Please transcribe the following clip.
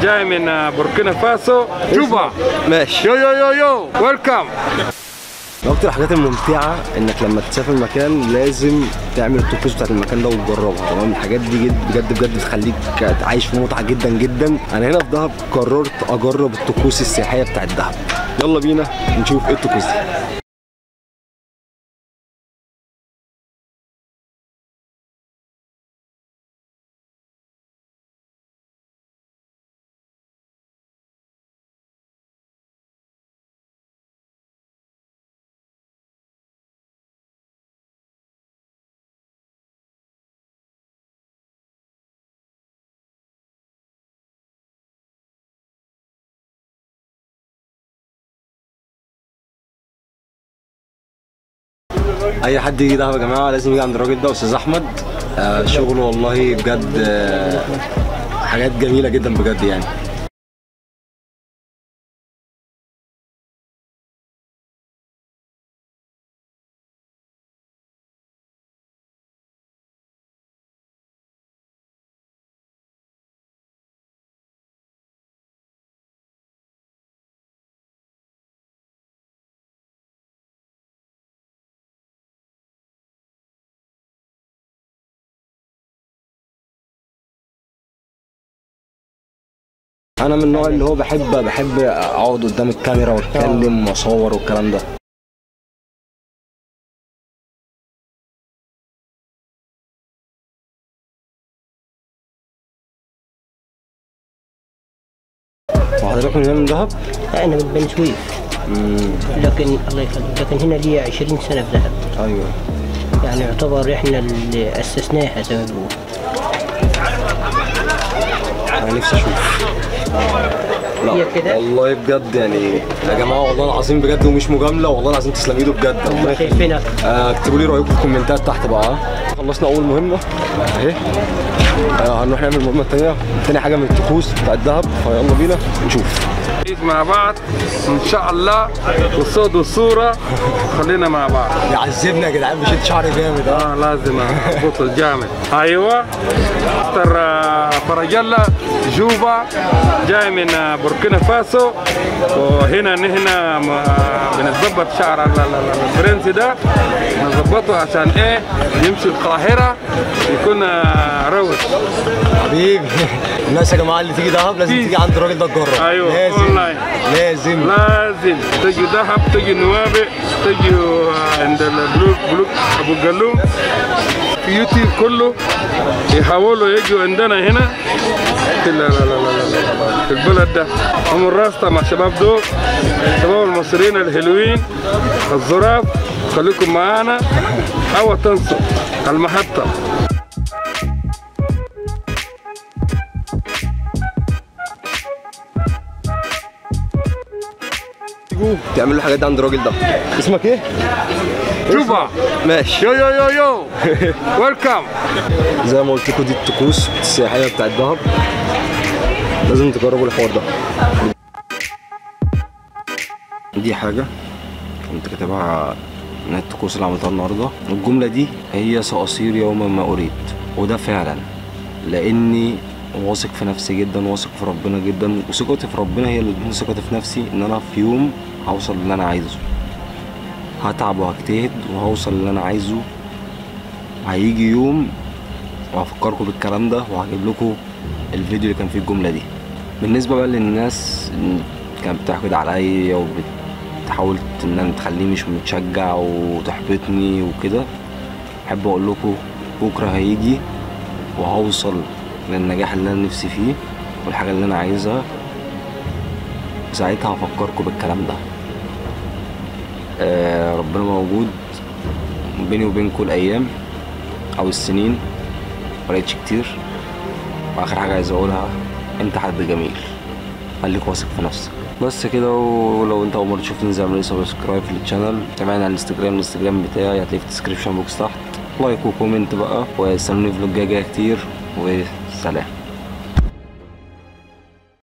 جاي من بوركينا فاسو جوبا ماشي يو يو يو يو ويلكم من اكتر الحاجات الممتعه انك لما تسافر مكان لازم تعمل الطقوس بتاعت المكان ده وتجربها تمام الحاجات دي جد بجد بجد بتخليك عايش في متعه جدا جدا انا هنا في دهب قررت اجرب الطقوس السياحيه بتاعت دهب يلا بينا نشوف ايه الطقوس دي اي حد يجي دهب يا جماعه لازم يجي عند الراجل ده استاذ احمد آه شغله والله بجد آه حاجات جميله جدا بجد يعني انا من النوع اللي هو بحب بحب اقعد قدام الكاميرا واتكلم واصور والكلام ده وحضرتك من هنا من دهب؟ انا من بني سويف لكن الله يخليك لكن هنا لي 20 سنه في ذهب ايوه يعني يعتبر احنا اللي اسسناها زي ما بيقولوا انا نفسي اشوف لا هي كده؟ والله بجد يعني يا جماعه والله العظيم بجد ومش مجامله والله العظيم تسلم ايده بجد الله يخليك. شايفينك آه، اكتبوا لي رايكم في الكومنتات تحت بقى ها. خلصنا اول مهمه اهي آه، هنروح نعمل المهمه الثانيه تاني حاجه من الطقوس بتاع الدهب فيلا بينا نشوف مع بعض ان شاء الله والصوت والصوره خلينا مع بعض يعذبنا يا جدعان مشيت شعري جامد ها اه لازم اضبط الجامد ايوه مستر آه، فرج الله جوبا جاي من آه، بوركينا فاسو وهنا نحن م- بنظبط شعر ال- ال- ال- الفرنسي ده نظبطه عشان ايه يمشي القاهره يكون آه، روش حبيبي الناس يا جماعه اللي تيجي دهب لازم في- تيجي عند الراجل ده تجرب أيوة، لازم أونلاين. لازم لازم تجي دهب تجي نوابع تجي آه، عند البلوك بلوك ابو جلوم في يوتيوب كله يحاولوا يجوا عندنا هنا في لا لا لا لا لا لا في البلد ده هم الراسطة مع شباب دول شباب المصريين الحلوين الظراف خليكم معانا او تنسوا المحطة تيجوا تعملوا الحاجات دي عند الراجل ده اسمك ايه؟ جوبا ماشي يو يو يو يو ويلكم زي ما قلت لكم دي الطقوس السياحيه بتاعت دهب لازم تجربوا الحوار ده دي حاجه كنت كاتبها من الطقوس اللي عملتها النهارده الجمله دي هي ساصير يوما ما اريد وده فعلا لاني واثق في نفسي جدا واثق في ربنا جدا وثقتي في ربنا هي اللي ادتني ثقتي في نفسي ان انا في يوم هوصل اللي انا عايزه هتعب وهجتهد وهوصل اللي انا عايزه هيجي يوم وهفكركم بالكلام ده وهجيب لكم الفيديو اللي كان فيه الجمله دي بالنسبه بقى للناس اللي كانت بتحقد عليا وبتحاول ان تخليني مش متشجع وتحبطني وكده احب اقول لكم بكره هيجي وهوصل للنجاح اللي انا نفسي فيه والحاجه اللي انا عايزها ساعتها هفكركم بالكلام ده آه ربنا موجود بيني وبينكم الايام او السنين ملقتش كتير واخر حاجه عايز اقولها انت حد جميل خليك واثق في نفسك بس كده ولو انت اول مره تشوفني انزل اعمل لي سبسكرايب في الشانل تابعني على الانستجرام الانستجرام بتاعي هتلاقيه في الديسكربشن بوكس تحت لايك وكومنت بقى واستنوني في فلوجات جايه كتير وسلام